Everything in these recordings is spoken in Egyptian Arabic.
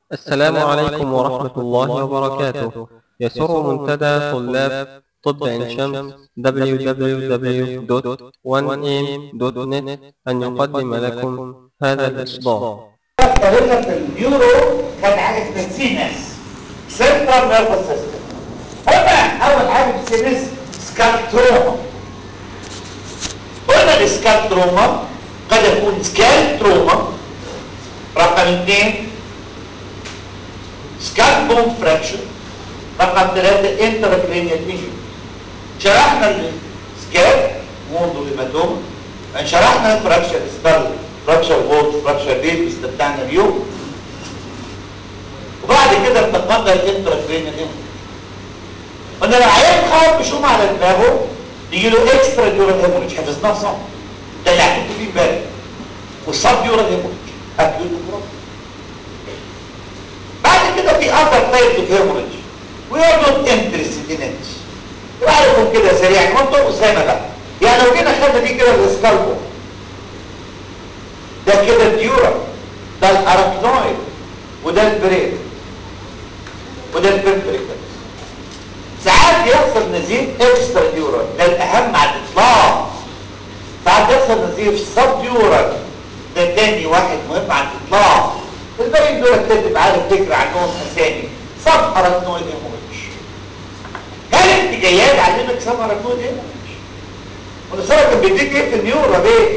السلام عليكم ورحمة الله وبركاته يسر منتدى طلاب طب عين شمس www.1am.net أن يقدم لكم هذا الإصدار اتكلمنا في النيورو كان حاجه اسمها سينس سنترال نيرفس سيستم قلنا اول حاجه في السينس سكالتروما قلنا السكالتروما قد يكون سكال تروما رقم اثنين سكال بون فراكشر رقم ثلاثه انتركرينيال انجري شرحنا السكال موندو هيماتوما شرحنا الفراكشر سكال فراكشر وولد فراكشر بيبس ده بتاعنا اليوم وبعد كده انتقلنا للانتراكرينيال انجري قلنا لو عيان خاف بشوم على دماغه يجي له اكسترا ديورال هيموريج حفظناه صح ده اللي هتكتب فيه امبارح والسب ديورال هيموريج اكيد بعد كده في اذر تايبس اوف هيموريج وي ار نوت انترستد ان ات يبقى عارفهم كده سريعا وانتوا اسامه بقى يعني لو جينا خدنا دي كده الاسكالبو ده كده الديورا ده الاراكنويد وده البريد وده البنتريكل ساعات يحصل نزيف اكسترا ديورال ده الاهم على الاطلاق ساعات يحصل نزيف سب ديورال ده تاني واحد مهم على الاطلاق الباقيين دول تكتب عارف فكره عنهم اسامي سب اراكنويد هيموريج هل انت جايات علمك سب اراكنويد هيموريج والنصارى كان بيديك ايه في النيورا بيه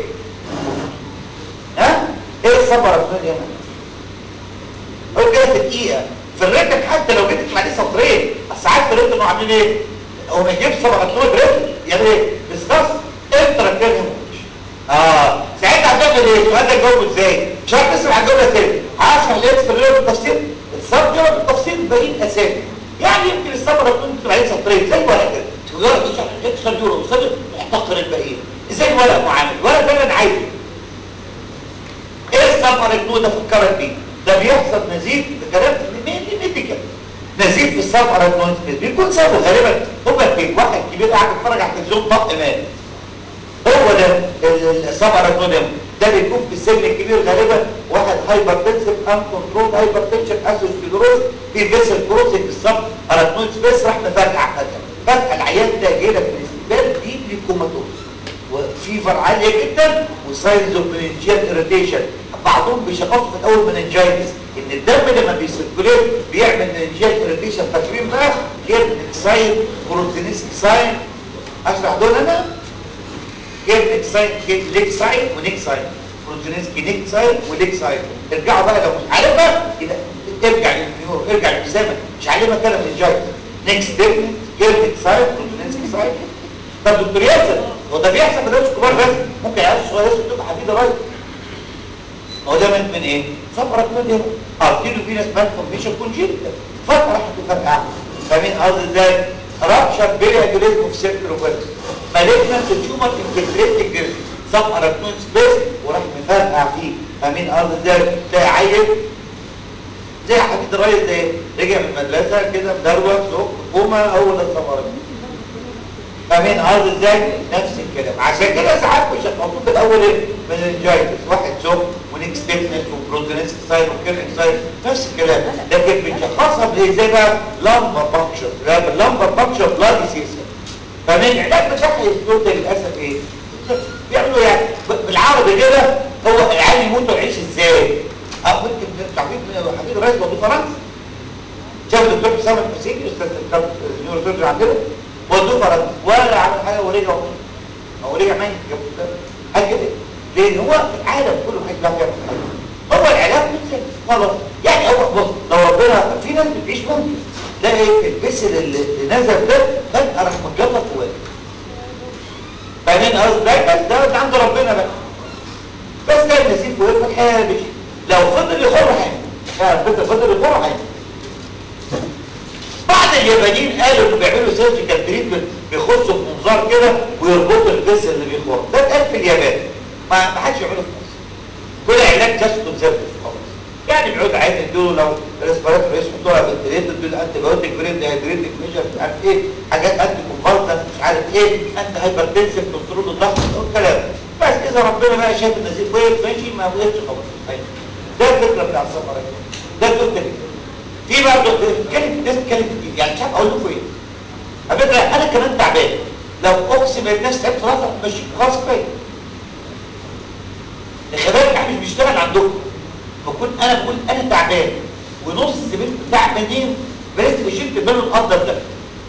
ها ايه السب اراكنويد هيموريج هو كده في دقيقه في الريتك حتى لو جيت تطلع عليه سطرين ساعات في الريتك انه عاملين ايه هو ما يجيبش سب اراكنويد ريتك يعني ايه ديسكاس انتراكتير هيموريج اه ساعتها هتعمل ايه السؤال ده جاوبه ازاي مش عارف تسمع الجمله تاني هشرح الاكس بالتفصيل السب ديورال بالتفصيل باين اسامي يعني يمكن السب اراكنويد تطلع عليه سطرين زي الورق كده تجاره تشرح الاكس ديورال وصدر محتقر الباقيين ازاي الورق معامل الورق ده اللي انا عايزه ايه السب اراكنويد ده فكرك بيه ده بيحصل نزيف بكلام ميلي ميديكال نزيف في السب اراكنويد بيكون سببه غالبا هو البيت واحد كبير قاعد يتفرج على التلفزيون طق مات هو ده السب اراكنويد ده بيكون في السن الكبير غالبا واحد هايبر تنسف ان كنترول هايبر تنشن اسوسكليروز في فيسل كروسنج السب اراكنويد سبيس راح مفرقع فجاه فجاه العيان ده جاي لك في الاستقبال ديبلي كوماتوز وفيفر عاليه جدا وساينز اوف مننجيال اريتيشن بعضهم بيشخصوا في الاول مننجايتس ان الدم لما بيسيركوليت بيعمل مننجيال اريتيشن فاكرين بقى كيرنك ساين بروتينيسك ساين اشرح دول انا كيرنك ساين ليك ساين ونيك ساين بروتينيسك نيك ساين وليك ساين ارجعوا بقى لو مش عارفها يبقى ارجع للنيور ارجع للزمن مش عارفها كلام مننجايتس نيكست ستيب كيرنك ساين بروتينيسك ساين طب دكتور ياسر هو ده بيحصل في ناس كبار بس ممكن عيال صغيره تبقى حديده رايت هو ده من من ايه صفرة من ايه ارتيلو فينس مان فورميشن كونجينيتال فتره راح تفرقع فاهمين قصدي ازاي رابشر بيريا جليزم في سيركل اوفيرس مالجنت تيومر انفلتريت الجلد صف اراكنويد سبيس وراح مفرقع فيه فاهمين قصدي ازاي تلاقي عيل زي حديد الرايت ده رجع من المدرسه كده مدروخ سوق كوما اول الصفرة فاهمين قصدي ازاي نفس الكلام عشان كده ساعات مش المفروض في الاول ايه مننجايتس واحد سوق ونيك ستيفنس وبروتينيسك ساين وكيرنك ساين نفس الكلام لكن بنشخصها بايه زي بقى لامبر بانكشر اللامبر بانكشر بلادي سيسا فاهمين العلاج بتاعها السلوك للاسف ايه بيعملوا يعني بالعربي كده هو العيال يموت ويعيش ازاي اه ممكن تعرفين حبيب الرئيس موضوع فرنسا شاف الدكتور حسام الحسيني استاذ النيوروسيرجن عندنا ودوه فرنسا ولا عمل حاجه ورجع هو رجع ميت جابوا حاجه كده لان هو العالم كله عايز يعمل حاجه هو العلاج مثل خلاص يعني هو بص لو ربنا في ناس بتعيش ممكن تلاقي الجسر اللي نزل ده فجاه راح متجلط جواه فاهمين قصدي ده بس ده من عند ربنا بقى بس ده النسيب ويبقى الحياه مش لو فضل يخر حاجه فضل فضل يخر حاجه بعض اليابانيين قالوا انه بيعملوا سيرجيكال تريتمنت بيخشوا في منظار كده ويربطوا الجسر اللي بيخر ده اتقال في اليابان ما ما حدش يعمله في مصر كل علاج جاست كونسرفتيف خلاص يعني بيقعد عايز يدوا لو ريسبيراتور يحطوها فنتليتر دول انتي بايوتيك برين ديهايدريتك ميجر مش عارف ايه حاجات انتي كونفالسنت مش عارف ايه انتي هايبرتنسيف كنترول الضغط والكلام بس اذا ربنا بقى شاف النزيف وقف ماشي ما وقفش خلاص ده الفكره بتاع السفر ده الدكتور كده في بقى دكتور كلمه ناس بتتكلم كتير يعني مش عارف اقول لكم ايه على فكره انا كمان تعبان لو اقسم بالناس تعبت خلاص ماشي خلاص كفايه الخبايا الكحل مش بيشتغل عندكم فكنت انا بقول انا تعبان ونص بنت تعبانين بس بشيل باله الافضل ده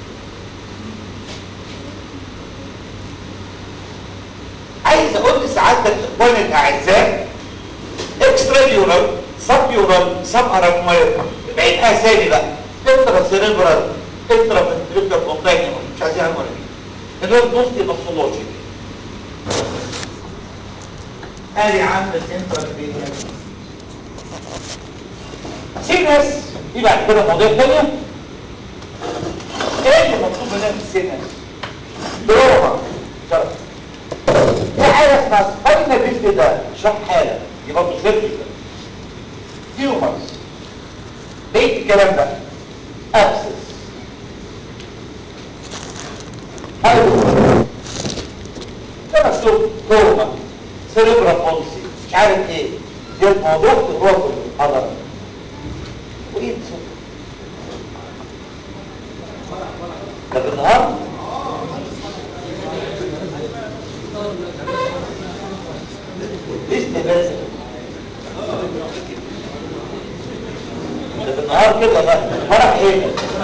عايز اقول لسعادتك اخواني الاعزاء اكسترا يورال سب يورال سب اراكماير بعيد اسامي بقى انترا سيريبرال انترا فنتريكولار كونتاكت مش عايزين اعمل ولا دول بوستي باثولوجي ادي عند الانترا سينس دي بعد كده مواضيع ثانيه ايه اللي مطلوب مننا في السينس دورها شرط في حاجه اسمها سباينا بيست ده شرح حاله دي برضه سيرفيس هيومرز ليه الكلام ده ابسس ده مكتوب كوما سيريبرا بولسي مش عارف ايه دي الموضوع في الروح الحضر وايه ده ده بالنهار لسه بس ده بالنهار كده بقى فرح ايه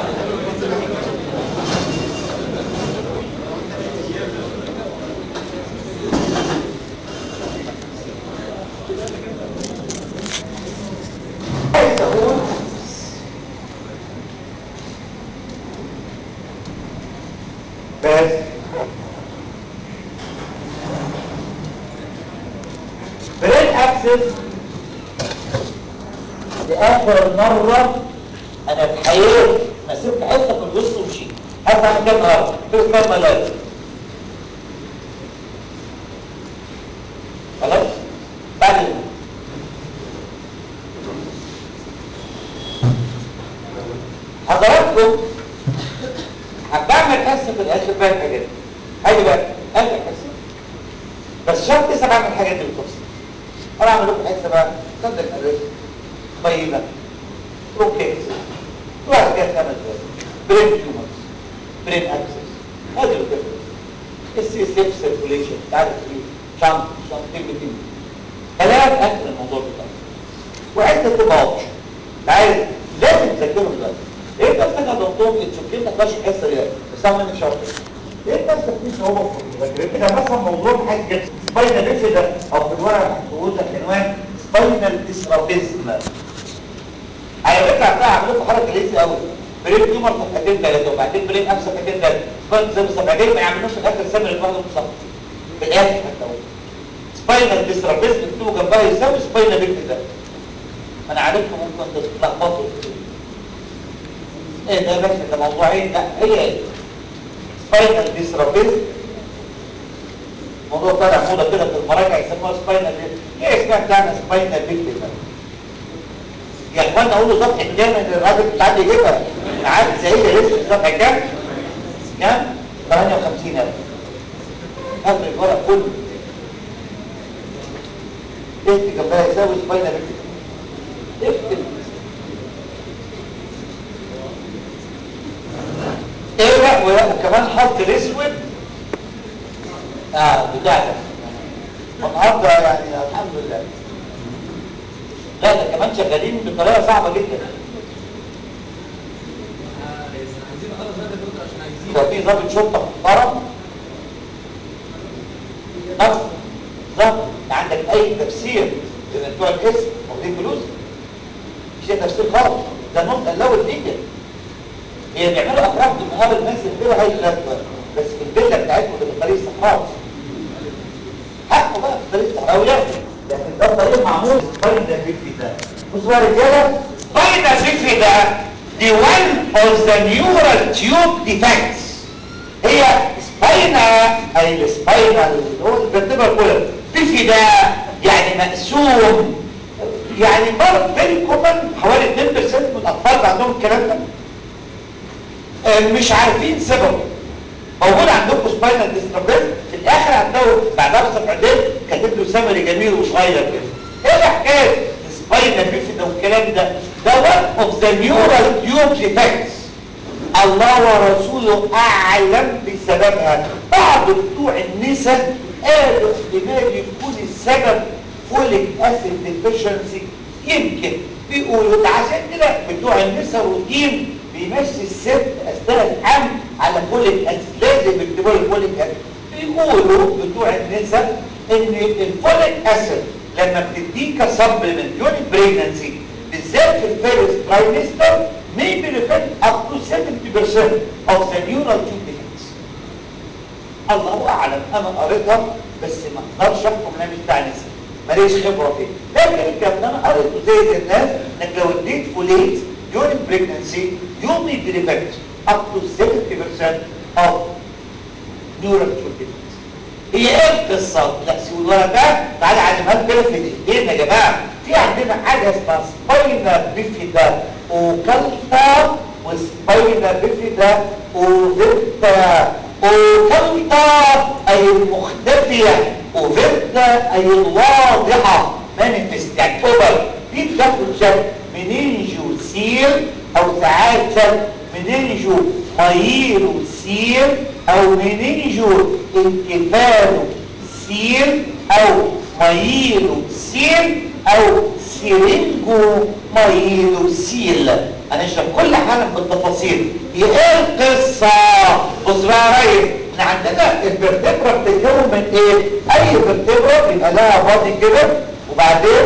عايز اقول بس برين اكسس لاخر مره انا في حياتي ما سبت حته في الوسط ومشيت حتى انا كام مره في كام ملاذ خلاص بعد كده. حضراتكم هبعمل حصه في الاخر بقى الحاجات دي هاجي بقى اخر حصه بس شرط لسه بعمل الحاجات دي بالتفصيل انا اعمل لكم حصه بقى صدق الرزق طيبه بروكيت واحد كده خمس دقايق برين تيومرز برين اكسس هذه الفكره السي اس اف سيركوليشن تعرف ايه شنط شنطتين بتين خلاك اخر الموضوع بتاعك وعدة تبقى عايز لازم تذاكرهم دلوقتي ايه نفسك يا دكتور تشوفين نقاش الحصه دي بس اعمل منك شرط ايه نفسك في صعوبه في المذاكره كده مثلا موضوع حاجه سباينال بيفيدا او في الورقه محطوط لك عنوان سباينال ديسرابيزم على فكره هتلاقي عاملين لكم حركه لذيذه قوي برين تيومر صفحتين ثلاثه وبعدين برين اب صفحتين ثلاثه سباينال صفحتين ما يعملوش في الاخر سنه لوحدهم صفحه في الاخر حتى هو سباينال ديسرابيزم مكتوب جنبها يساوي سباينال بيفيدا انا عارفكم ممكن تتلخبطوا ايه ده بس ده موضوعين لا هي ايه سباينال ديسرابيزم موضوع طالع موضه كده في المراجع يسموها سباينال ايه اسمها بتاعنا سباينال بيفيدا يا اخوانا اقول له صفحه كام ان الراجل مش عارف يجيبها انا عارف زي هي لسه صفحه كام كام 58000 هذا الورق كله اكتب جنبها يساوي سباينال بيفيدا اكتب ايه بقى وكمان حط الاسود اه بتاعتك والنهارده يعني الحمد لله لا ده كمان شغالين بطريقه صعبه جدا لو في ضابط شرطه محترم نفس ضابط عندك اي تفسير لان بتوع الاسم واخدين فلوس مش تفسير خالص ده نوت الاول نيجا هي بيعملوا افراح بالنهار الناس يعملوا هاي الراتبه بس في الفيلا بتاعتهم اللي في طريق الصحراوي حقه بقى في طريق الصحراوي ياخد لكن ده طريق معمول سباينال بيفي ده بصوا يا رجاله سباينال بيفي ده دي one of the neural tube defects هي سباينا اي السباينال هو الفرتبرا كلها بيفي ده يعني مقسوم يعني مرض فيري كومن حوالي 2% من الاطفال اللي عندهم الكلام ده آه، مش عارفين سببه موجود عندكم سباينال ديسترابيز في الاخر هتلاقوا بعدها بصفحتين كاتب له سمري جميل وصغير كده ايه الحكايه سباينال بيفيدا والكلام ده ده one of the neural tube defects الله ورسوله اعلم بسببها بعض بتوع النساء قالوا احتمال يكون السبب فوليك اسيد ديفيشنسي يمكن بيقولوا ده عشان كده بتوع النساء روتين بيمشي الست اثناء الحمل على فوليك اسيد لازم يكتبوا له فوليك اسيد بيقولوا بتوع النساء ان الفوليك اسيد لما بتديك سبلمنت يونت بريجنسي بالذات في الفيرست ترايمستر may benefit up to 70% of the neural tube defects. الله اعلم انا قريتها بس ما اقدرش احكم انا مش بتاع نساء ماليش خبره فيه لكن الكلام ده انا قريته زي الناس انك لو اديت فوليت during pregnancy you may benefit up to 70% of neural tube defects. هي ايه القصه؟ لا سيبوا الورق ده تعالى اعلمها لكم كده في دقيقتين يا جماعه في عندنا حاجه اسمها سباينا بيفيدا اوكالتا وسباينا بيفيدا اوفيرتا اوكالتا اي المختفيه اوفيرتا اي الواضحه مانيفست يعني اوبر دي بتاخد شكل منينجو سيل او ساعات شكل منينجو مايلو سيل او منينجو انكفالو سيل او مايلو سيل او سيرينجو مايلو سيل هنشرح كل حاجه بالتفاصيل هي ايه القصه بص بقى يا ريس احنا عندنا الفرتبرا بتتكون من ايه اي فرتبرا بيبقى لها بادي كده وبعدين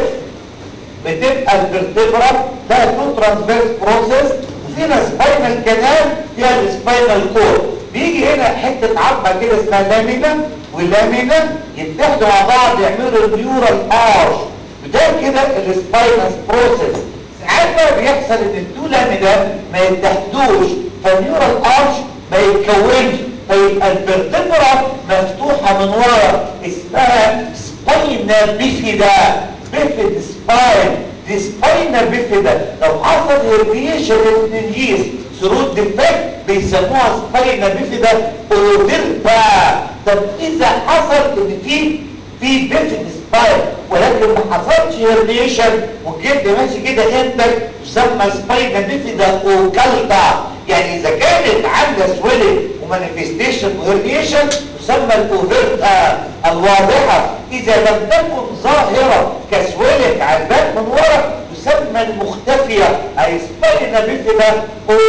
بتبقى الفرتبرا ده تو ترانسفيرس بروسيس وفينا سباينال كانال فيها السباينال كور بيجي هنا حته عظمه كده اسمها لامينا واللامينا يتحدوا مع بعض يعملوا النيورال ارش وده كده السباينال بروسيس ساعات بقى بيحصل ان التو لامينا ما يتحدوش فالنيورال ارش ما يتكونش فيبقى الفرتبرا مفتوحه من ورا اسمها سباينا بيفيدا بيفيد سباين دي سباينا بيفيدا لو حصل هيربيشن للمنجيز ثرو ديفكت بيسموها سباينا بيفيدا اوديرتا طب اذا حصل ان في في بيفيد سباين ولكن ما حصلش هيربيشن والجلد ماشي كده انت تسمى سباينا بيفيدا اوكالتا يعني اذا كانت عامله سويلنج ومانيفستيشن وهيرنيشن تسمى الاوفيرتا الواضحه اذا لم تكن ظاهره كسويلنج على الباك من ورا تسمى المختفيه اي سباينا بيفيدا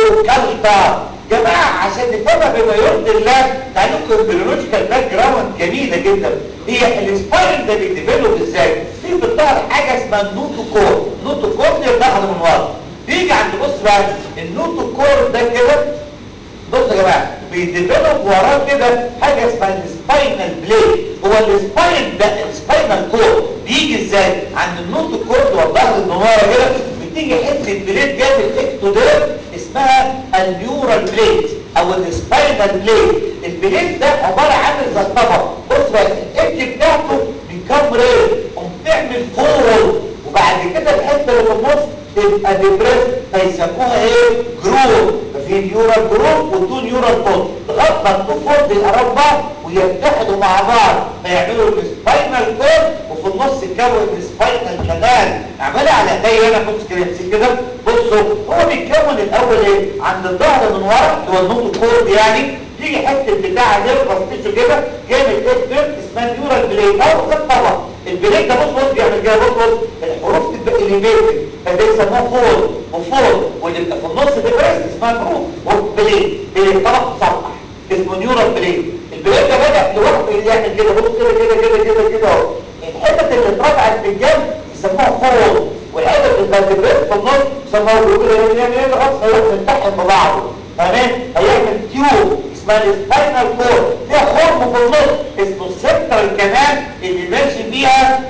اوكالتا جماعه عشان نفهمها بما يرضي الله تعالوا البيولوجيكال باك جراوند جميله جدا هي السباين ده بيديفلوب ازاي في بتظهر حاجه اسمها النوتوكور النوتوكور دي بتظهر من ورا بيجي عند بص بقى النوتوكور ده كده بص يا جماعه بيديفلوب وراه كده حاجه اسمها السباينال بليد هو السباين ده السباينال كور بيجي ازاي عند النوتوكور والظهر من ورا كده بتيجي حته بليد جايه من الاكتودير اسمها النيورال بليد او السباينال بليد البليد ده عباره عن زي الطبق بص بقى الايدج بتاعته بيكم ريل وبتعمل فورورد وبعد كده الحته اللي في النص تبقى ديبريس فيسموها ايه جروب ففي نيورال جروب وتو نيورال فولد لغايه ما التو فولد يقربوا بعض ويتحدوا مع بعض فيعملوا السباينال كورد وفي النص يكون السباينال كانال اعملها على ايديا هنا بص كده امسك كده بصوا هو بيتكون الاول ايه عند الظهر من ورا اللي هو النوت كورد يعني تيجي حته بتاع نيرفس تيشو كده جامد اكتر اسمها نيورال بليد او خد طبعا البليد ده بص بص بيعمل كده بص بص الحروف تبقى اليميتد فده يسموه فول وفول واللي يبقى في النص ده بريست اسمها جروب وبليد بليد طبق مسطح اسمه نيورال بليد البليد ده بدا لوحده يعمل كده بص كده كده كده كده كده اهو الحته اللي اترفعت في الجنب يسموها فول والحته اللي كانت في النص يسموها جروب يعني يعني خلاص هيروح متحد ببعضه تمام هيعمل تيوب اسمها السباينال كور فيها خرم في النص اسمه السنترال كمان اللي ماشي بيها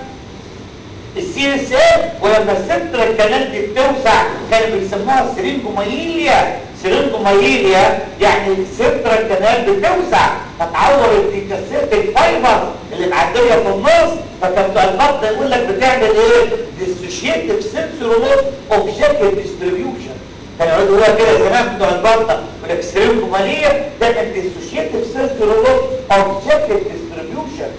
السي اس اف ولما السنترال كانال دي بتوسع كانوا بيسموها سرينجومايليا سرينجومايليا يعني السنترال كانال بتوسع فتعور الديكاسيت الفايبر اللي معديه في النص فكان بتوع البطن يقول لك بتعمل ايه ديسوشيتيف سنسوري لوس اوف شكل ديستريبيوشن كانوا يقعدوا يقولوا كده زمان بتوع البطن يقول لك سرينجومايليا ده كان ديسوشيتيف سنسوري لوس اوف شكل ديستريبيوشن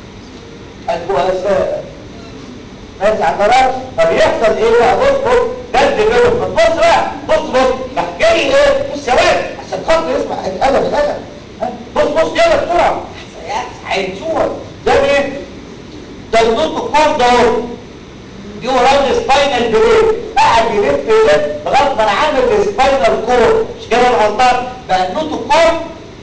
البؤساء ماشي على القرار طب يحصل ايه بقى بص بص ده الديفلوبمنت بص بقى بص بص راح جاي ايه بص يا ولد عشان خاطر يسمع القلم القلم بص بص يلا بسرعه هينسوها ده ايه ده النوت كور ده اهو دي وراه السباينال بريك قاعد يلف يلف لغايه ما انا عامل السباينال كور مش كده انا غلطان بقى النوت كور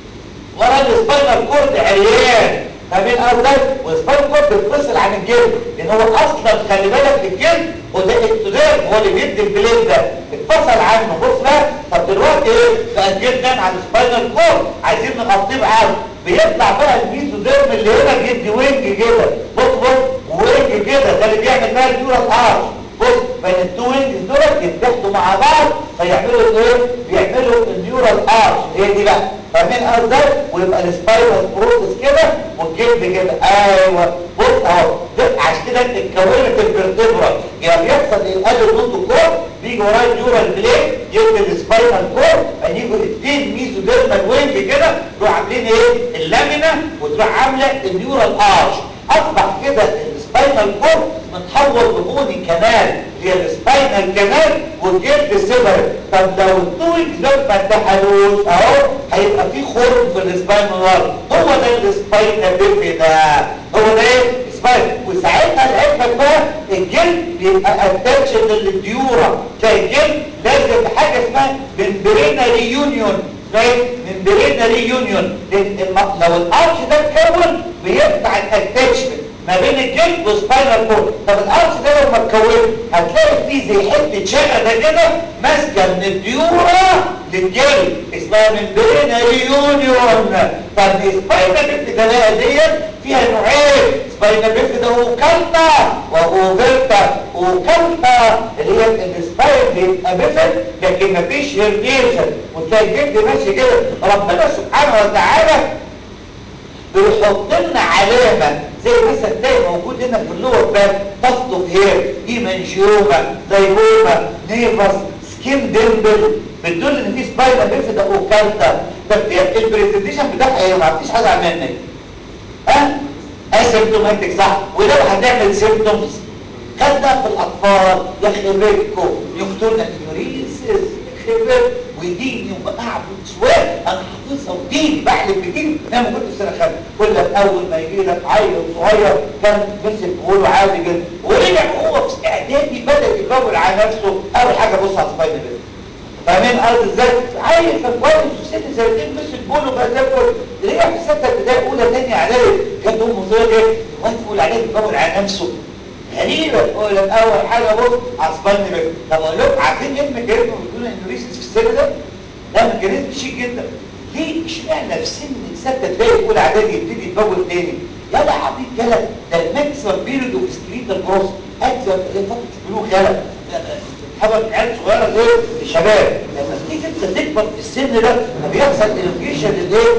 ورا السباينال كورد عريان ما بين ارضك والسباينال كورد بيتفصل عن الجلد لان هو اصلا خلي بالك الجلد وده اكتوديرم هو اللي بيدي البليد ده اتفصل عنه بص بقى طب دلوقتي ايه بقى الجلد نام على السباينال كورد عايزين نغطيه بعرض بيطلع بقى الميزوديرم اللي هنا بيدي وينج كده بص بص وينج كده ده اللي بيعمل بقى النيورال ارش بص بين التو وينجز دول يتحدوا مع بعض فيعملوا ايه بيعملوا النيورال ارش هي دي بقى فاهمين ازاي ويبقى السباينال بروسس كده والجلد كده ايوه بص اهو ده عشان كده اتكونت الفرتبرا يعني بيحصل ايه ادي النوت كور بيجي وراه النيورال بليد يدي السباينال كور يجوا الاثنين ميزوديرمال وينج كده يروحوا عاملين ايه اللامينا وتروح عامله النيورال ارش اصبح كده السباينال كور متحول لبوني كانال هي السباينال كانال والجلد سيبرت طب لو التوينجز دول ما اتحدوش اهو هيبقى في خرم في السباينال وول هو ده السباينال بيبي ده هو ده ايه سباين وساعتها العلم بقى الجلد بيبقى اتاتشد للديورا تلاقي الجلد لازم حاجه اسمها ممبرينري يونيون ممبرينري يونيون لو الارش ده اتكون بيقطع الاتاتشمنت ما بين الجلد وسباينال كورد طب الارش ده لو ما اتكونش هتلاقي فيه زي حته شقه كده ماسكه من الديورا للجلد اسمها ممبرينري يونيون طب السباينال بيفت ده ديت فيها نوعين سباينال بيفت ده اوكالتا واوفيرتا اوكالتا اللي هي السباين بيبقى بيفت لكن مفيش هيرنيشن وتلاقي الجلد ماشي كده ربنا سبحانه وتعالى بيحط لنا علامه زي مثلا تلاقي موجود هنا في اللور باك تصدف هير ايمانجيوما دايبوما نيفس سكين ديمبل بتدل ان في سباينال بيفيدا اوكالتا طب في البرزنتيشن بتاعها ايه ما فيش حاجه منك ها اسيمتوماتيك صح ولو هتعمل سيمتومز خدنا في الاطفال يخرب بيتكم يقتلنا اليوريسيس يخرب بيتكم ويديني وبقعد شويه انا حافظها وديني بحلف بديني انا ما كنت في سنه خامسه كل لك اول ما يجي لك عيل صغير كان مسك بقوله عادي جدا ورجع هو في اعدادي بدا يكون على نفسه اول حاجه بص على سبايدر مان فاهمين قصدي ازاي؟ عيل كان كويس في سن سنتين مسك بقوله بقى زي الفل رجع في سته ابتدائي اولى ثانيه اعدادي كانت امه صغيره ايه؟ وانت تقول عليه بيكون على نفسه غريبة تقول لك أول حاجة بص عصباني بك طب أقول لكم عارفين إيه الميكانيزم بيكون انوريسيس في السن ده؟ ده ميكانيزم شيك جدا ليه اشمعنى في سن ستة تلاقي أولى إعدادي يبتدي يتبول تاني؟ يا ده عبيط كلام ده الماكسيمم بيريود اوف سكريتال بروس أجزاء إيه فترة البلوغ يلا حاجة عيال صغيرة زي الشباب لما تيجي أنت تكبر في السن ده بيحصل إلوكيشن للإيه؟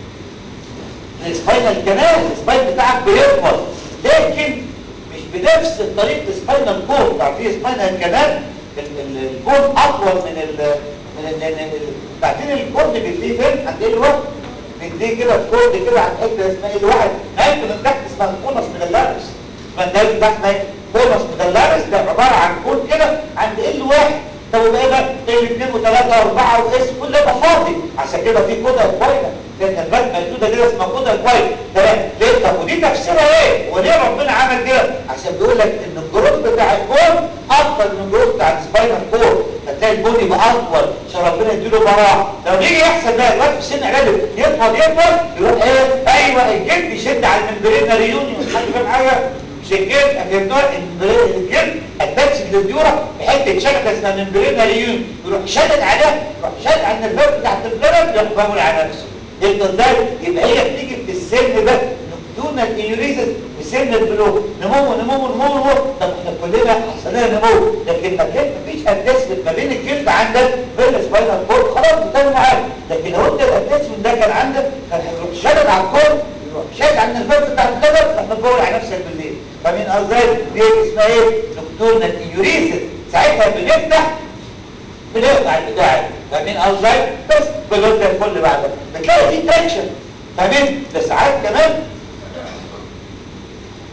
للسباينال كانال السباين بتاعك بيكبر لكن بنفس الطريق السباينال كورد عارفين سباينال كانال الكورد اطول من ال من ال بعدين الكورد بيديه فين عند ايه الوقت بيديه كده الكورد كده عند حته اسمها ايه الواحد نايم من تحت اسمها الكونس ميدالاريس اسمها نايم تحت نايم كونس ميدالاريس ده عباره عن كورد كده عند ايه الواحد طب وبقى بقى اثنين وثلاثه واربعه واس كل ده فاضي عشان كده في كودا كويسه لان الباب موجوده كده اسمها كودا كويس تمام ليه طب ودي تفسيرها ايه وليه ربنا عمل كده عشان بيقول لك ان الجروث بتاع الكون اكتر من الجروث بتاع السباينال كور فتلاقي البون يبقى اطول عشان ربنا يديله براح لو يجي يحصل ده الوقت في سن اعدادي يطول يطول يروح ايه ايوه الجلد يشد على الممبرين ريونيون حد فاهم حاجه مش الجلد افهمتوها الجلد اتاتش للديورا بحته شبكه اسمها ممبرين ريونيون يروح شدد عليها يروح شدد على النرفات بتاعت البلد يروح بامر على نفسه يبقى ازاي يبقى هي بتيجي في السن ده دون الانيوريزس وسن البلوغ نمو نمو نمو نمو طب احنا كلنا حصل لنا نمو لكن ما كان مفيش اتاسمنت ما بين الجلد عندك بين السباينال كورد خلاص بتعمل معاك لكن لو انت الاتاسمنت ده كان عندك كان هيروح شدد على الكورد يروح شادد على النرفات بتاع البلد راح تدور على نفسك بالليل فاهمين ازاي دي اسمها ايه نكتورنا الانيوريزس ساعتها بنفتح بنقطع البتاع فاهمين ازاي بس بلوت الفل بعدها بتلاقي في تنشن فاهمين ده ساعات كمان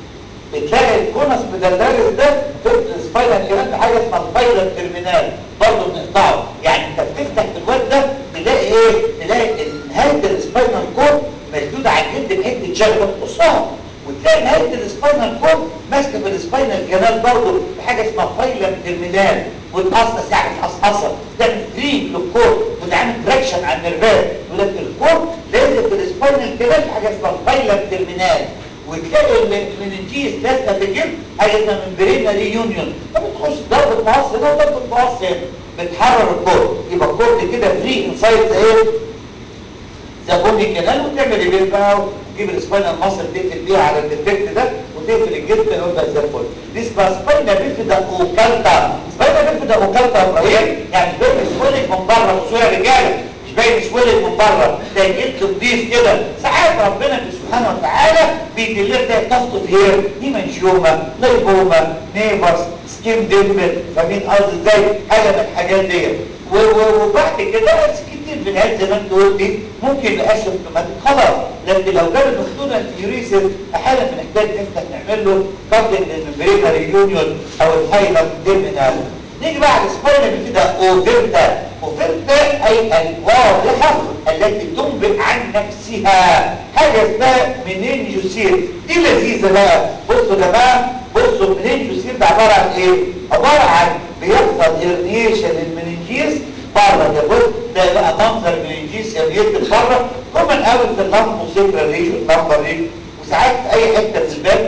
بتلاقي الكونس مدلدلس ده في السباينال كمان في حاجه اسمها الفايلر ترمينال برضه بنقطعه يعني انت بتفتح في الواد ده تلاقي ايه تلاقي نهايه السباينال كورد مشدوده على الجلد بحته شجره تقصها وتلاقي نهايه السباينال كورد ماسكه في السباينال كانال برضه في حاجه اسمها فايلر ترمينال وتقصص يعني تقصقصها تعمل فري للكورد وتعمل تراكشن على النرفات يقول لك الكورد لازم في السباينال كانال في حاجه اسمها فايلر ترمينال وتلاقي المننجيس لازقه في الجلد حاجه اسمها ممبرينا ريونيون فبتخش ضربه مقص هنا وضربه مقص هنا بتحرر الكورد يبقى الكورد كده فري انسايد زي ايه؟ زي بني كانال وتعمل ايه بقى وتجيب السباينال ماسل تقفل بيها على الديفكت ده وتقفل الجلد يبقى زي الفل دي اسمها سباينا بيفيدا اوكالتا سباينا بيفيدا اوكالتا يا ابراهيم يعني باين سويلك من بره خصوصا رجاله مش باين سويلك من بره ده جلد نضيف كده ساعات ربنا سبحانه وتعالى بيدلك ده تفقد هير هيمانجيوما لايبوما نيفرس سكين ديمبل فاهمين قصدي ازاي حاجه من الحاجات ديت وبعد كده كتير في الهاد زي ما انت قلتي ممكن يبقى سيمبتوماتيك خلاص لكن لو جاب المخدوده انتيوريسيس احيانا بنحتاج نفتح نعمل له كابتن الممبرينا ريونيون او الهايلر تيرمينال نيجي بقى على السباينال كده اوفيرتا اوفيرتا اي الواضحه التي تنبئ عن نفسها حاجه اسمها منينجوسير دي لذيذه بقى بصوا يا جماعه بصوا المنينجوسير ده عباره عن ايه؟ عباره عن بيحصل هيرنيشن للمننجيز بره ده بص ده بقى منظر المننجيز يكتب بره كومن قوي في اللمب وسيكرا ريجو اللمبر ريجو وساعات في اي حته في الباب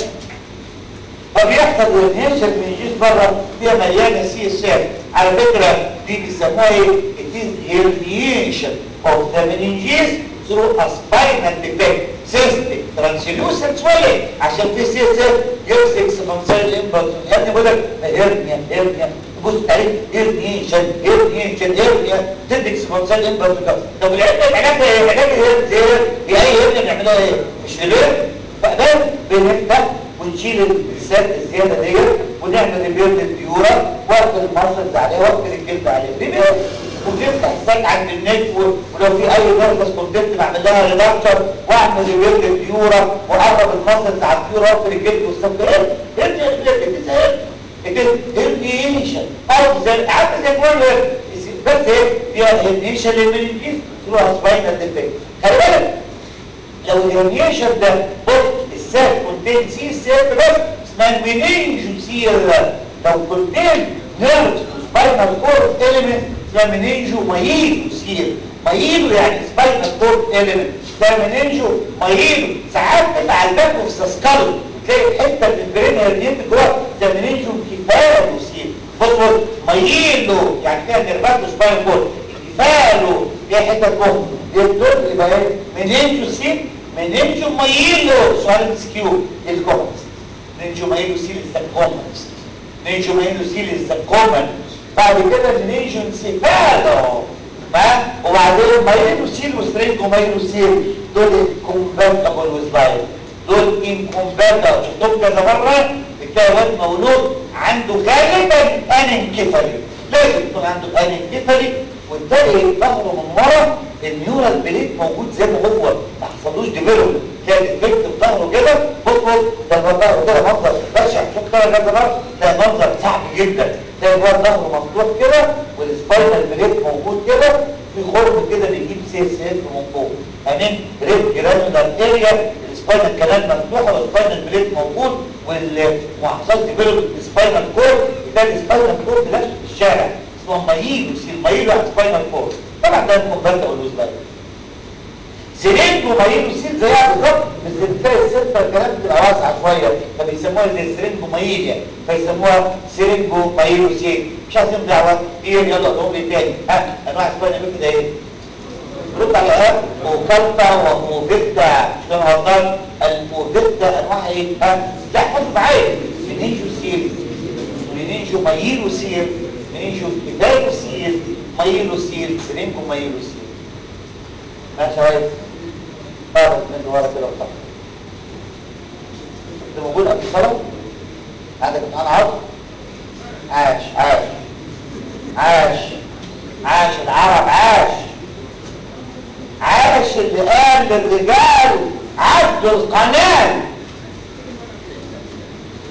فبيحصل هيرنيشن المننجيز بره فيها مليانه سي اس اف على فكره دي بيسموها ايه؟ it is herniation of the meninges through a spinal defect cystic translucent swelling عشان في سي اس اف يمسك سبنسايل امبلس يعني بيقول لك هيرنيا هيرنيا بص اهي هيرنيشن هيرنيشن هيرنيا تدك سبنسايل امبلس طب العلاج علاجها ايه؟ علاج الهيرنيا هي اي هيرنيا بنعملها ايه؟ مش هيرنيا فده بنفتح ونشيل السات الزياده ديت ونعمل ريبيرد الديورا واقفل المصل عليه واقفل الجلد عليه ريبيرد وتفتح السات عند النك ولو في اي نرفس كونتنت بعمل لها ريدكتور واعمل ريبيرد الديورا واقرب المصل على الديورا واقفل الجلد والسات ارجع الجلد هيرنيشن او زي عامل زي الفول بس ايه فيها هيرنيشن للمنجيز ثرو سباينال ديفكت خلي بالك لو الهيرنيشن ده بص السات كونتين سي سير بس اسمها المينينجو سير لو كونتين نيرف سباينال كورد اليمنت اسمها مينينجو مايلو سير مايلو يعني سباينال كورد اليمنت ده مينينجو مايلو ساعات بتبقى على الباك اوف ذا سكال تلاقي حته من البرين هرنيت جوه ده مينينجو كفاله سير بص بص مايلو يعني فيها نيرفات سباينال كورد كفاله فيها حته جوه يبدو يبقى ايه مينينجو سير منينجو مايلو سؤال سكيو الكومنت منينجو مايلو سيل از ذا كومنت منينجو مايلو سيل از ذا كومنت بعد كده منينجو انسيفالو ما وبعدين مايلو سيل وسترينجو مايلو سيل دول كومباتبل ويز لايف دول انكومباتبل شفتهم كذا مره بتلاقي واد مولود عنده غالبا انكفالي لازم يكون عنده انكفالي وتلاقي ظهره من ورا النيورال بليت موجود زي ما هو ما حصلوش ديفلوب تلاقي الافكت في ظهره كده بص بص ده ظهره كده منظر بشع شوف كده كذا مره تلاقي منظر صعب جدا تلاقي الواد ظهره مفتوح كده والسباينال بليت موجود كده في خرم كده بيجيب سي اس اف من فوق امين ريد جرانولار اريا السباينال كانال مفتوحه والسباينال بليت موجود وال وحصل ديفلوب السباينال كورد ده السباينال كورد لازم في الشارع اسمه مايلو سيل مايلو على سباينال كورد طبعا ده الكونفرت والوزبال سيرينجو مايلو سيل زيها بالظبط بس بتلاقي السيلفر الكلام بتبقى واسعه شويه فبيسموها زي سيرينجو مايليا فيسموها سيرينجو مايلو سيل مش عايزين دعوه ايه يلا نقول لي تاني ها انواع سباينال كده ايه رد على ها وكالتا وموفيتا مش انا غلطان الموفيتا انواع ايه ها لا حط معايا منينجو سيل منينجو مايلو سيل منينجو كتابو سيل مايلو سيل سرينكو مايلو سيل ماشي يا ريس طارق من ورا كده وطارق انت موجود قبل الصلاه عندك امتحان عرض عاش عاش عاش عاش العرب عاش عاش اللي قال للرجال عدوا القناه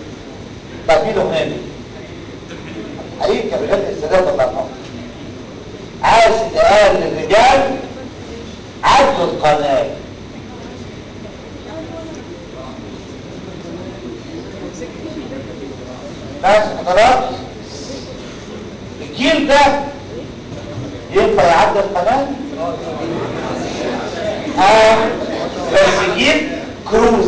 طب مين الاغنيه حقيقي كان بجد السادات الله يرحمه عاش قال للرجال عدوا القناه ماشي حضرات الجيل ده ينفع يعدي القناه اه بس جيل كروز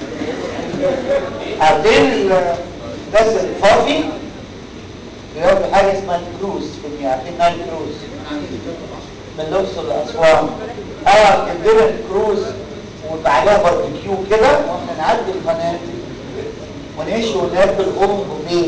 عارفين الناس الفافي بيعملوا حاجه اسمها الكروز في المياه عارفين نايل كروز من الاقصر لاسوان اه كبيرة الكروز وبعدها باربيكيو كده واحنا نعدي القناه ونعيش وناكل ام وبيت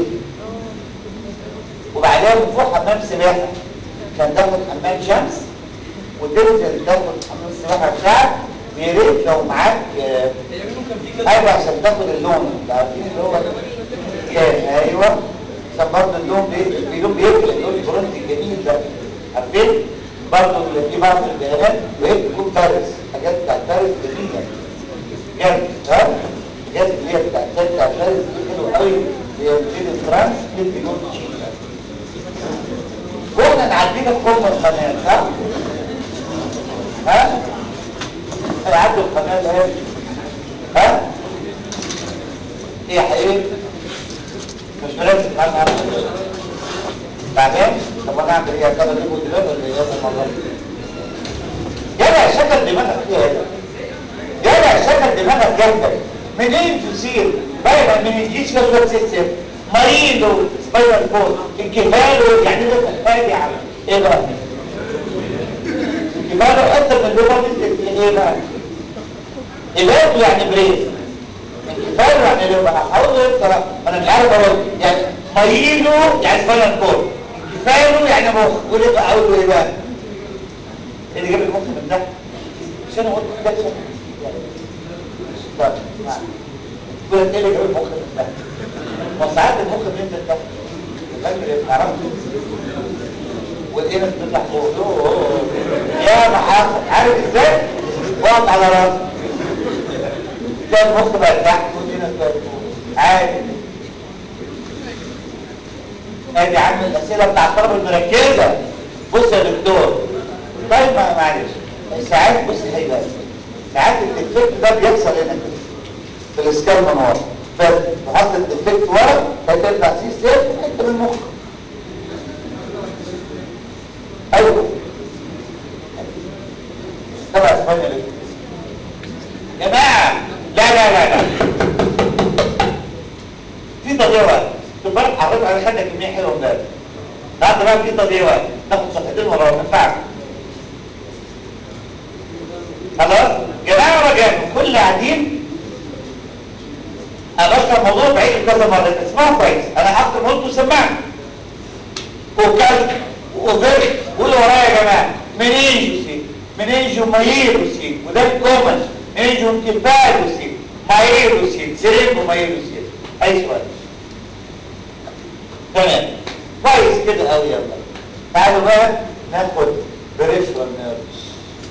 وبعدها بنروح حمام سباحه كان تاخد حمام شمس وتنزل تاخد حمام السباحه بتاعك ويا ريت لو معاك آه، ايوه عشان تاخد اللون انت عارفين اللي هو كان ايوه عشان برضه اللون بي- اللون بيفرق اللون البرونزي الجميل ده عارفين برضه اللي في بعض البيانات وهي بتكون فارس حاجات بتاعت فارس جميله جامد ها الحاجات اللي هي بتاعت بتاعت فارس دي حلوه قوي هي بتدي فرانس بتدي لون شيك كنا نعدينا في ام القناه صح؟ ها؟ هيعدوا القناه الايه؟ ها؟ ايه يا حبيبي؟ مش مركز معاك معاك بعدين طب انا اعمل ايه؟ كده اجيبه دلوقتي ولا ايه يا الموضوع؟ جدع شكل دماغك فيها ايه؟ جدع شكل دماغك جامده منين تسير؟ باينه من الجيش كده سيستم مريض سبايرال فول انكفاله يعني ده تحتاج على ايه بقى؟ انكفاله اكتر من اللغه نزلت ايه بقى؟ إباده يعني بريز انكفاله يعني ليه بقى؟ هقول له بقى انا مش عارف اقول يعني ميله يعني سبايرال فول انكفاله يعني مخ يقول لي بقى اقول له ايه بقى؟ ايه اللي جاب المخ من ده؟ مش انا قلت ده شكل يعني طب يقول لك ايه اللي جاب المخ من ده؟ وساعات المخ بينزل تحت الفكر يبقى عرفت والايه بتطلع فوق أوه. يا محمد عارف ازاي؟ واقف على راسك تلاقي المخ بقى تحت والدنيا بقى فوق عادي ادي يا عم الاسئله بتاع الطلبه المركزه بص يا دكتور طيب ما- معلش ساعات بص هيبقى ساعات الديفكت ده بيحصل هنا كده في الاسكان من ورا فتحط الديفكت ورا فترجع سي سيف حته من المخ ايوه تبع اسبانيا ليه جماعه لا لا لا لا في تضييع وقت تبقى حضرتك انا خدنا كميه حلوه امبارح بعد بقى في تضييع وقت ناخد صفحتين ورا ما ينفعش خلاص جماعه رجاء كل قاعدين انا بشرح موضوع بعيد كذا مره اسمعوا كويس انا هكتب قلت سمعني وكلب وفرق قولوا ورايا يا جماعه منينجوسي منينجو مايروسي وده الكومن منينجو انكفالوسي مايروسي سيرينجو مايروسي اي سؤال تمام كويس كده قوي يلا تعالوا بقى ناخد بريفرال نيرفز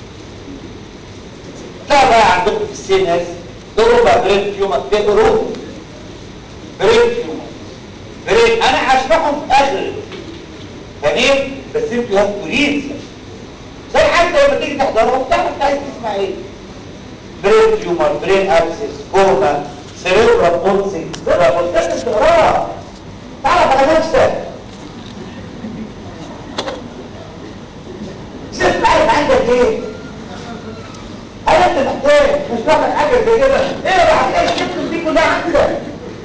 لا بقى عندكم في السينس دوروا بقى بريف يوم اكتبروا بريف يوم بريف انا هشرحهم في اخر تمام بس انتوا هاتوا ريلز زي حتى لما تيجي تحضرهم تعرف انت عايز تسمع ايه برين تيومر برين ابسس كوما سيريبرا بولسي سيريبرا بولسي تقراها تعرف على نفسك شوف عارف عندك ايه هل انت محتاج مش بعمل حاجه زي كده ايه بقى هتلاقي الشكل دي كلها عندك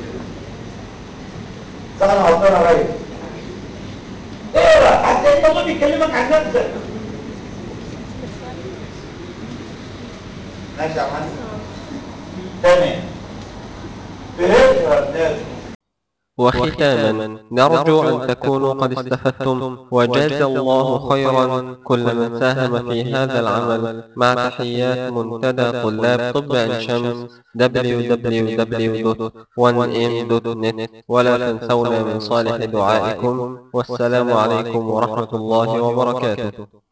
صح انا غلطان يا ريس اقرا هتلاقي الموضوع بيكلمك عن نفسك ماشي يا معلم تمام بريفرال نيرف وختاما نرجو أن تكونوا قد استفدتم وجاز الله خيرا كل من ساهم في هذا العمل مع تحيات منتدى طلاب طب عين شمس www.1m.net ولا تنسونا من صالح دعائكم والسلام عليكم ورحمة الله وبركاته